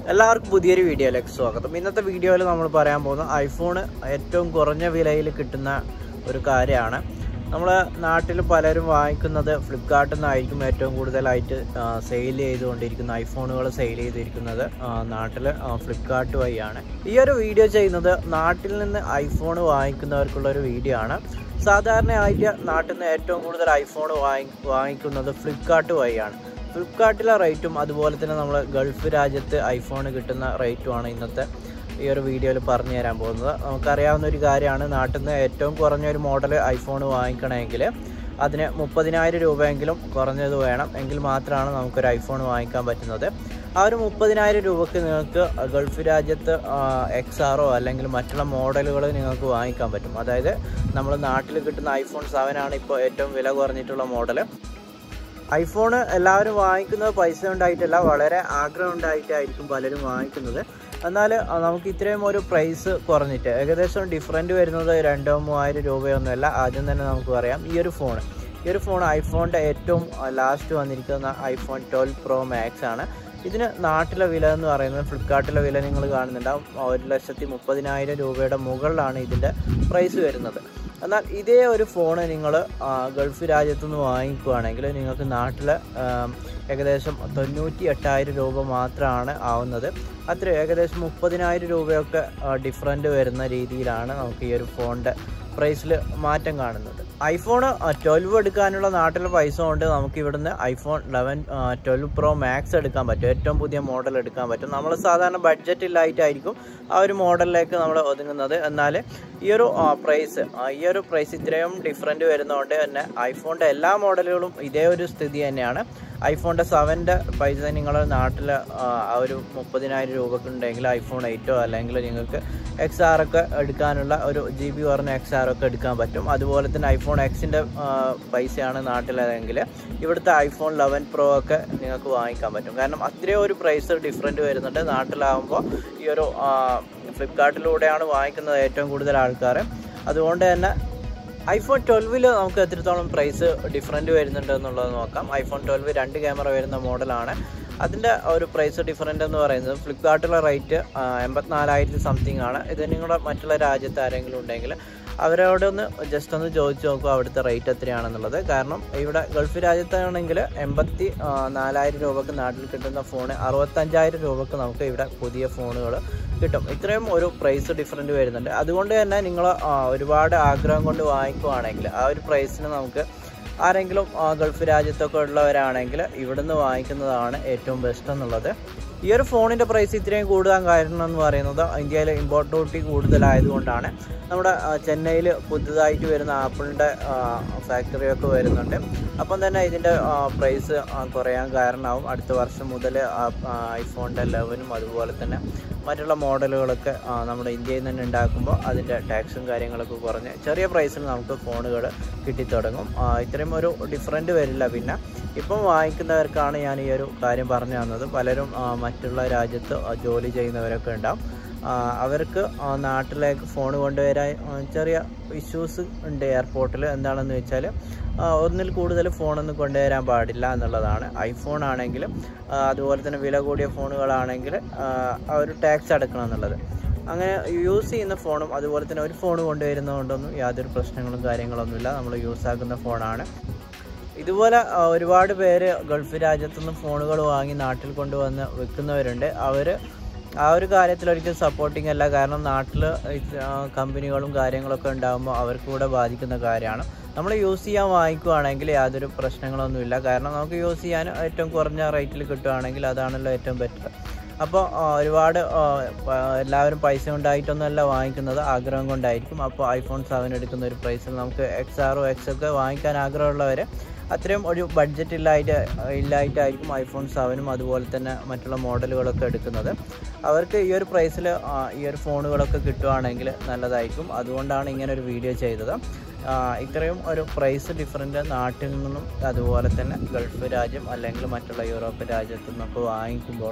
എല്ലാവർക്കും പുതിയൊരു വീഡിയോയിലേക്ക് സ്വാഗതം ഇന്നത്തെ വീഡിയോയിൽ നമ്മൾ പറയാൻ പോകുന്നത് ഐഫോൺ ഏറ്റവും കുറഞ്ഞ വിലയിൽ കിട്ടുന്ന ഒരു കാര്യമാണ് നമ്മൾ നാട്ടിൽ പലരും വാങ്ങിക്കുന്നത് ഫ്ലിപ്കാർട്ടിൽ നിന്നായിരിക്കും ഏറ്റവും കൂടുതലായിട്ട് സെയിൽ ചെയ്തുകൊണ്ടിരിക്കുന്ന ഐഫോണുകൾ സെയിൽ ചെയ്തിരിക്കുന്നത് നാട്ടിൽ ഫ്ലിപ്കാർട്ട് വഴിയാണ് ഈ ഒരു വീഡിയോ ചെയ്യുന്നത് നാട്ടിൽ നിന്ന് ഐഫോൺ വാങ്ങിക്കുന്നവർക്കുള്ള ഒരു വീഡിയോ ആണ് സാധാരണയായിട്ട് നാട്ടിൽ നിന്ന് ഏറ്റവും കൂടുതൽ ഐഫോൺ വാങ്ങി വാങ്ങിക്കുന്നത് ഫ്ലിപ്കാർട്ട് വഴിയാണ് ഫ്ലിപ്കാർട്ടിലെ റേറ്റും അതുപോലെ തന്നെ നമ്മൾ ഗൾഫ് രാജ്യത്ത് ഐഫോൺ കിട്ടുന്ന റേറ്റുമാണ് ഇന്നത്തെ ഈ ഒരു വീഡിയോയിൽ പറഞ്ഞു തരാൻ പോകുന്നത് നമുക്കറിയാവുന്ന ഒരു കാര്യമാണ് നാട്ടിൽ നിന്ന് ഏറ്റവും കുറഞ്ഞ ഒരു മോഡൽ ഐഫോൺ വാങ്ങിക്കണമെങ്കിൽ അതിന് മുപ്പതിനായിരം രൂപയെങ്കിലും കുറഞ്ഞത് വേണം എങ്കിൽ മാത്രമാണ് നമുക്കൊരു ഐഫോൺ വാങ്ങിക്കാൻ പറ്റുന്നത് ആ ഒരു മുപ്പതിനായിരം രൂപയ്ക്ക് നിങ്ങൾക്ക് ഗൾഫ് രാജ്യത്ത് എക്സ് ആറോ അല്ലെങ്കിൽ മറ്റുള്ള മോഡലുകൾ നിങ്ങൾക്ക് വാങ്ങിക്കാൻ പറ്റും അതായത് നമ്മൾ നാട്ടിൽ കിട്ടുന്ന ഐഫോൺ സെവൻ ആണ് ഇപ്പോൾ ഏറ്റവും വില കുറഞ്ഞിട്ടുള്ള മോഡൽ ഐഫോൺ എല്ലാവരും വാങ്ങിക്കുന്നത് പൈസ ഉണ്ടായിട്ടല്ല വളരെ ആഗ്രഹം ഉണ്ടായിട്ടായിരിക്കും പലരും വാങ്ങിക്കുന്നത് എന്നാൽ നമുക്ക് ഇത്രയും ഒരു പ്രൈസ് കുറഞ്ഞിട്ട് ഏകദേശം ഡിഫറൻറ്റ് വരുന്നത് രണ്ടോ മൂവായിരം രൂപയൊന്നുമല്ല ആദ്യം തന്നെ നമുക്ക് പറയാം ഈ ഒരു ഫോൺ ഈ ഒരു ഫോൺ ഐഫോണിൻ്റെ ഏറ്റവും ലാസ്റ്റ് വന്നിരിക്കുന്ന ഐഫോൺ ട്വൽവ് പ്രോ മാക്സ് ആണ് ഇതിന് നാട്ടിലെ വില എന്ന് പറയുന്നത് ഫ്ലിപ്കാർട്ടിലെ വില നിങ്ങൾ കാണുന്നുണ്ടാവും ഒരു ലക്ഷത്തി മുപ്പതിനായിരം രൂപയുടെ മുകളിലാണ് ഇതിൻ്റെ പ്രൈസ് വരുന്നത് എന്നാൽ ഇതേ ഒരു ഫോണ് നിങ്ങൾ ഗൾഫ് രാജ്യത്തു നിന്ന് വാങ്ങിക്കുകയാണെങ്കിൽ നിങ്ങൾക്ക് നാട്ടിൽ ഏകദേശം തൊണ്ണൂറ്റി എട്ടായിരം രൂപ മാത്രമാണ് ആവുന്നത് അത്ര ഏകദേശം മുപ്പതിനായിരം രൂപയൊക്കെ ഡിഫറൻറ്റ് വരുന്ന രീതിയിലാണ് നമുക്ക് ഈ ഒരു ഫോണിൻ്റെ പ്രൈസിൽ മാറ്റം കാണുന്നത് ഐഫോൺ ട്വൽവ് എടുക്കാനുള്ള നാട്ടിലെ പൈസ കൊണ്ട് നമുക്ക് ഇവിടുന്ന് iPhone eleven twelve pro max എടുക്കാൻ പറ്റും ഏറ്റവും പുതിയ മോഡൽ എടുക്കാൻ പറ്റും നമ്മൾ സാധാരണ ബഡ്ജറ്റ് ഇല്ലായിട്ടായിരിക്കും ആ ഒരു മോഡലിലേക്ക് നമ്മൾ ഒതുങ്ങുന്നത് എന്നാൽ ഈ ഒരു പ്രൈസ് ഈ ഒരു പ്രൈസ് ഇത്രയും ഡിഫറൻറ്റ് വരുന്നതുകൊണ്ട് തന്നെ ഐഫോണിൻ്റെ എല്ലാ മോഡലുകളും ഇതേ ഒരു സ്ഥിതി തന്നെയാണ് ഐഫോണിൻ്റെ സെവൻ്റെ പൈസ നിങ്ങൾ നാട്ടിൽ ആ ഒരു മുപ്പതിനായിരം രൂപക്ക് ഉണ്ടെങ്കിൽ ഐഫോൺ എയ്റ്റോ അല്ലെങ്കിൽ നിങ്ങൾക്ക് എക്സ് ആർ ഒക്കെ എടുക്കാനുള്ള ഒരു ജി ബി പറഞ്ഞ എക്സ് ആർ ഒക്കെ എടുക്കാൻ പറ്റും അതുപോലെ തന്നെ ഐഫോൺ എക്സിൻ്റെ പൈസയാണ് നാട്ടിലെങ്കിൽ ഇവിടുത്തെ ഐഫോൺ ലെവൻ പ്രോ ഒക്കെ നിങ്ങൾക്ക് വാങ്ങിക്കാൻ പറ്റും കാരണം അത്രയും ഒരു പ്രൈസ് ഡിഫറൻറ്റ് വരുന്നുണ്ട് നാട്ടിലാവുമ്പോൾ ഈ ഒരു ഫ്ലിപ്കാർട്ടിലൂടെയാണ് വാങ്ങിക്കുന്നത് ഏറ്റവും കൂടുതൽ ആൾക്കാർ അതുകൊണ്ട് തന്നെ ഐഫോൺ ട്വൽവിൽ നമുക്ക് എത്രത്തോളം പ്രൈസ് ഡിഫറൻറ്റ് വരുന്നുണ്ട് എന്നുള്ളത് നോക്കാം ഐഫോൺ ട്വൽവ് രണ്ട് ക്യാമറ വരുന്ന മോഡലാണ് അതിൻ്റെ ഒരു പ്രൈസ് ഡിഫറൻ്റ് എന്ന് പറയുന്നത് ഫ്ലിപ്കാർട്ടിലെ റേറ്റ് എൺപത്തിനാലായിരത്തി സംതിങ് ആണ് ഇത് നിങ്ങളുടെ മറ്റുള്ള രാജ്യത്ത് ആരെങ്കിലും ഉണ്ടെങ്കിൽ അവരോട് ഒന്ന് ജസ്റ്റ് ഒന്ന് ചോദിച്ചു നോക്കുക അവിടുത്തെ റേറ്റ് എത്രയാണെന്നുള്ളത് കാരണം ഇവിടെ ഗൾഫ് രാജ്യത്താണെങ്കിൽ എൺപത്തി നാലായിരം രൂപക്ക് നാട്ടിൽ കിട്ടുന്ന ഫോൺ അറുപത്തഞ്ചായിരം രൂപക്ക് നമുക്ക് ഇവിടെ പുതിയ ഫോണുകൾ കിട്ടും ഇത്രയും ഒരു പ്രൈസ് ഡിഫറൻറ്റ് വരുന്നുണ്ട് അതുകൊണ്ട് തന്നെ നിങ്ങൾ ഒരുപാട് ആഗ്രഹം കൊണ്ട് വാങ്ങിക്കുവാണെങ്കിൽ ആ ഒരു പ്രൈസിന് നമുക്ക് ആരെങ്കിലും ഗൾഫ് രാജ്യത്തൊക്കെ ഉള്ളവരാണെങ്കിൽ ഇവിടുന്ന് വാങ്ങിക്കുന്നതാണ് ഏറ്റവും ബെസ്റ്റ് എന്നുള്ളത് ഈ ഒരു ഫോണിൻ്റെ പ്രൈസ് ഇത്രയും കൂടാൻ കാരണം എന്ന് പറയുന്നത് ഇന്ത്യയിലെ ഇമ്പോർട്ട് ഡ്യൂട്ടി കൂടുതലായതുകൊണ്ടാണ് നമ്മുടെ ചെന്നൈയിൽ പുതുതായിട്ട് വരുന്ന ആപ്പിളിൻ്റെ ഫാക്ടറിയൊക്കെ വരുന്നുണ്ട് അപ്പം തന്നെ ഇതിൻ്റെ പ്രൈസ് കുറയാൻ കാരണമാവും അടുത്ത വർഷം മുതൽ ഐഫോണിൻ്റെ ലെവനും അതുപോലെ തന്നെ മറ്റുള്ള മോഡലുകളൊക്കെ നമ്മുടെ ഇന്ത്യയിൽ തന്നെ ഉണ്ടാക്കുമ്പോൾ അതിൻ്റെ ടാക്സും കാര്യങ്ങളൊക്കെ കുറഞ്ഞ് ചെറിയ പ്രൈസിൽ നമുക്ക് ഫോണുകൾ കിട്ടിത്തുടങ്ങും ഇത്രയും ഒരു ഡിഫറൻറ്റ് വരില്ല പിന്നെ ഇപ്പം വാങ്ങിക്കുന്നവർക്കാണ് ഞാൻ ഈ ഒരു കാര്യം പറഞ്ഞു തന്നത് പലരും മറ്റുള്ള രാജ്യത്ത് ജോലി ചെയ്യുന്നവരൊക്കെ ഉണ്ടാവും അവർക്ക് നാട്ടിലേക്ക് ഫോൺ കൊണ്ടുവരാൻ ചെറിയ ഇഷ്യൂസ് ഉണ്ട് എയർപോർട്ടിൽ എന്താണെന്ന് വെച്ചാൽ ഒന്നിൽ കൂടുതൽ ഫോണൊന്നും കൊണ്ടുവരാൻ പാടില്ല എന്നുള്ളതാണ് ഐഫോൺ ആണെങ്കിലും അതുപോലെ തന്നെ വില കൂടിയ ഫോണുകളാണെങ്കിൽ ഒരു ടാക്സ് അടക്കണം എന്നുള്ളത് അങ്ങനെ യൂസ് ചെയ്യുന്ന ഫോണും അതുപോലെ തന്നെ ഒരു ഫോൺ കൊണ്ടുവരുന്നതുകൊണ്ടൊന്നും യാതൊരു പ്രശ്നങ്ങളും കാര്യങ്ങളൊന്നുമില്ല നമ്മൾ യൂസ് ആക്കുന്ന ഫോണാണ് ഇതുപോലെ ഒരുപാട് പേര് ഗൾഫ് രാജ്യത്തുനിന്ന് ഫോണുകൾ വാങ്ങി നാട്ടിൽ കൊണ്ടുവന്ന് വിൽക്കുന്നവരുണ്ട് അവർ ആ ഒരു കാര്യത്തിൽ ഒരിക്കലും സപ്പോർട്ടിങ് അല്ല കാരണം നാട്ടിൽ കമ്പനികളും കാര്യങ്ങളൊക്കെ ഉണ്ടാകുമ്പോൾ അവർക്ക് കൂടെ ബാധിക്കുന്ന കാര്യമാണ് നമ്മൾ യൂസ് ചെയ്യാൻ വാങ്ങിക്കുവാണെങ്കിൽ യാതൊരു പ്രശ്നങ്ങളൊന്നുമില്ല കാരണം നമുക്ക് യൂസ് ചെയ്യാൻ ഏറ്റവും കുറഞ്ഞ റേറ്റിൽ കിട്ടുകയാണെങ്കിൽ അതാണല്ലോ ഏറ്റവും ബെറ്റർ അപ്പോൾ ഒരുപാട് എല്ലാവരും പൈസ ഉണ്ടായിട്ടൊന്നുമല്ല വാങ്ങിക്കുന്നത് ആഗ്രഹം കൊണ്ടായിരിക്കും അപ്പോൾ ഐഫോൺ സെവൻ എടുക്കുന്ന ഒരു പ്രൈസിൽ നമുക്ക് എക്സ് ആറോ എക്സ് ഒക്കെ വാങ്ങിക്കാൻ ആഗ്രഹമുള്ളവർ അത്രയും ഒരു ബഡ്ജറ്റ് ഇല്ലായിട്ട് ഇല്ലായിട്ടായിരിക്കും ഐഫോൺ സെവനും അതുപോലെ തന്നെ മറ്റുള്ള മോഡലുകളൊക്കെ എടുക്കുന്നത് അവർക്ക് ഈ ഒരു പ്രൈസിൽ ഈ ഒരു ഫോണുകളൊക്കെ കിട്ടുവാണെങ്കിൽ നല്ലതായിരിക്കും അതുകൊണ്ടാണ് ഇങ്ങനെ ഒരു വീഡിയോ ചെയ്തത് ഇത്രയും ഒരു പ്രൈസ് ഡിഫറൻറ്റ് നാട്ടിൽ നിന്നും അതുപോലെ തന്നെ ഗൾഫ് രാജ്യം അല്ലെങ്കിൽ മറ്റുള്ള യൂറോപ്യൻ രാജ്യത്തു നിന്നൊക്കെ വാങ്ങിക്കുമ്പോൾ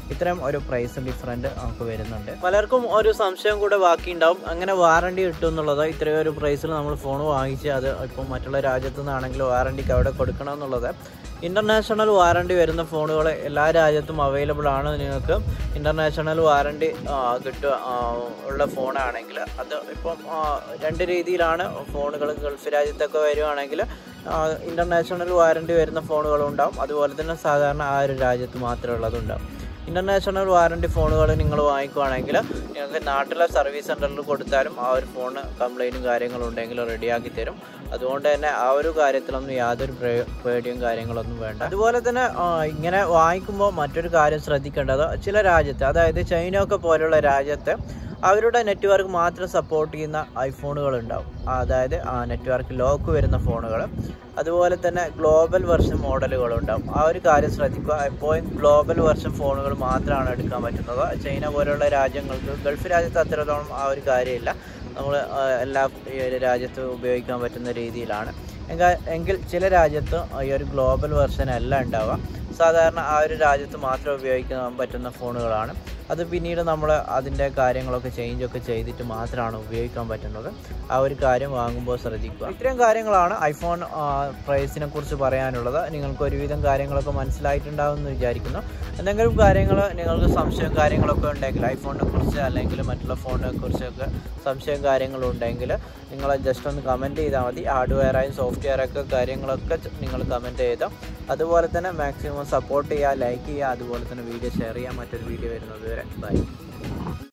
ഇത്രയും ഒരു പ്രൈസ് ഡിഫറൻറ്റ് നമുക്ക് വരുന്നുണ്ട് പലർക്കും ഒരു സംശയം കൂടെ ബാക്കിയുണ്ടാവും അങ്ങനെ വാറണ്ടി കിട്ടും എന്നുള്ളത് ഇത്രയും ഒരു പ്രൈസിൽ നമ്മൾ ഫോൺ വാങ്ങിച്ച് അത് ഇപ്പം മറ്റുള്ള രാജ്യത്തു നിന്നാണെങ്കിൽ വാറണ്ടിക്ക് അവിടെ കൊടുക്കണം എന്നുള്ളത് ഇൻ്റർനാഷണൽ വാറണ്ടി വരുന്ന ഫോണുകൾ എല്ലാ രാജ്യത്തും അവൈലബിൾ ആണ് നിങ്ങൾക്ക് ഇൻ്റർനാഷണൽ വാറണ്ടി കിട്ടുക ആ, ഉള്ള ഫോണാണെങ്കിൽ അത് ഇപ്പം ആ, രണ്ട് രീതിയിലാണ് ഫോണുകൾ ഗൾഫ് രാജ്യത്തൊക്കെ വരുവാണെങ്കിൽ ഇൻ്റർനാഷണൽ വാറണ്ടി വരുന്ന ഫോണുകളും ഉണ്ടാവും അതുപോലെ തന്നെ സാധാരണ ആ ഒരു രാജ്യത്ത് മാത്രമേ ഉള്ളതുണ്ടാവും ഇൻ്റർനാഷണൽ വാറണ്ടി ഫോണുകൾ നിങ്ങൾ വാങ്ങിക്കുവാണെങ്കിൽ നിങ്ങൾക്ക് നാട്ടിലെ സർവീസ് സെൻറ്ററിൽ കൊടുത്താലും ആ ഒരു ഫോണ് കംപ്ലൈൻറ്റും കാര്യങ്ങളും ഉണ്ടെങ്കിൽ റെഡിയാക്കി തരും അതുകൊണ്ട് തന്നെ ആ ഒരു കാര്യത്തിലൊന്നും യാതൊരു പ്രേ- പേടിയും കാര്യങ്ങളൊന്നും വേണ്ട അതുപോലെ തന്നെ ആ, ഇങ്ങനെ വാങ്ങിക്കുമ്പോൾ മറ്റൊരു കാര്യം ശ്രദ്ധിക്കേണ്ടത് ചില രാജ്യത്ത് അതായത് ചൈന ഒക്കെ പോലുള്ള രാജ്യത്ത് അവരുടെ നെറ്റ്വർക്ക് മാത്രം സപ്പോർട്ട് ചെയ്യുന്ന ഐഫോണുകൾ ഉണ്ടാവും അതായത് ആ നെറ്റ്വർക്ക് ലോക്ക് വരുന്ന ഫോണുകൾ അതുപോലെ തന്നെ ഗ്ലോബൽ വെർഷൻ മോഡലുകൾ ഉണ്ടാവും ആ ഒരു കാര്യം ശ്രദ്ധിക്കുക എപ്പോഴും ഗ്ലോബൽ വെർഷൻ ഫോണുകൾ മാത്രമാണ് എടുക്കാൻ പറ്റുന്നത് ചൈന പോലുള്ള രാജ്യങ്ങൾക്ക് ഗൾഫ് രാജ്യത്ത് അത്രത്തോളം ആ ഒരു കാര്യമില്ല നമ്മൾ എല്ലാ ഈ ഒരു രാജ്യത്തും ഉപയോഗിക്കാൻ പറ്റുന്ന രീതിയിലാണ് എങ്ക- എങ്കിൽ ചില രാജ്യത്ത് ഈ ഒരു ഗ്ലോബൽ വെർഷൻ അല്ല ഉണ്ടാവുക സാധാരണ ആ ഒരു രാജ്യത്ത് മാത്രം ഉപയോഗിക്കാൻ പറ്റുന്ന ഫോണുകളാണ് അത് പിന്നീട് നമ്മൾ അതിൻ്റെ കാര്യങ്ങളൊക്കെ ചേഞ്ച് ഒക്കെ ചെയ്തിട്ട് മാത്രമാണ് ഉപയോഗിക്കാൻ പറ്റുന്നത് ആ ഒരു കാര്യം വാങ്ങുമ്പോൾ ശ്രദ്ധിക്കുക ഇത്രയും കാര്യങ്ങളാണ് ഐഫോൺ പ്രൈസിനെ കുറിച്ച് പറയാനുള്ളത് നിങ്ങൾക്ക് ഒരുവിധം കാര്യങ്ങളൊക്കെ മനസ്സിലായിട്ടുണ്ടാവും എന്ന് വിചാരിക്കുന്നു എന്തെങ്കിലും കാര്യങ്ങൾ നിങ്ങൾക്ക് സംശയം കാര്യങ്ങളൊക്കെ ഉണ്ടെങ്കിൽ ഐഫോണിനെ കുറിച്ച് അല്ലെങ്കിൽ മറ്റുള്ള ഫോണിനെ കുറിച്ചൊക്കെ സംശയം കാര്യങ്ങളുണ്ടെങ്കിൽ നിങ്ങൾ ജസ്റ്റ് ഒന്ന് കമൻറ്റ് ചെയ്താൽ മതി ഹാർഡ്വെയറായും സോഫ്റ്റ്വെയറൊക്കെ കാര്യങ്ങളൊക്കെ നിങ്ങൾ കമൻറ്റ് ചെയ്താൽ അതുപോലെ തന്നെ മാക്സിമം സപ്പോർട്ട് ചെയ്യുക ലൈക്ക് ചെയ്യുക അതുപോലെ തന്നെ വീഡിയോ ഷെയർ ചെയ്യുക മറ്റൊരു വീഡിയോ വരുന്നത് വരെ ബൈ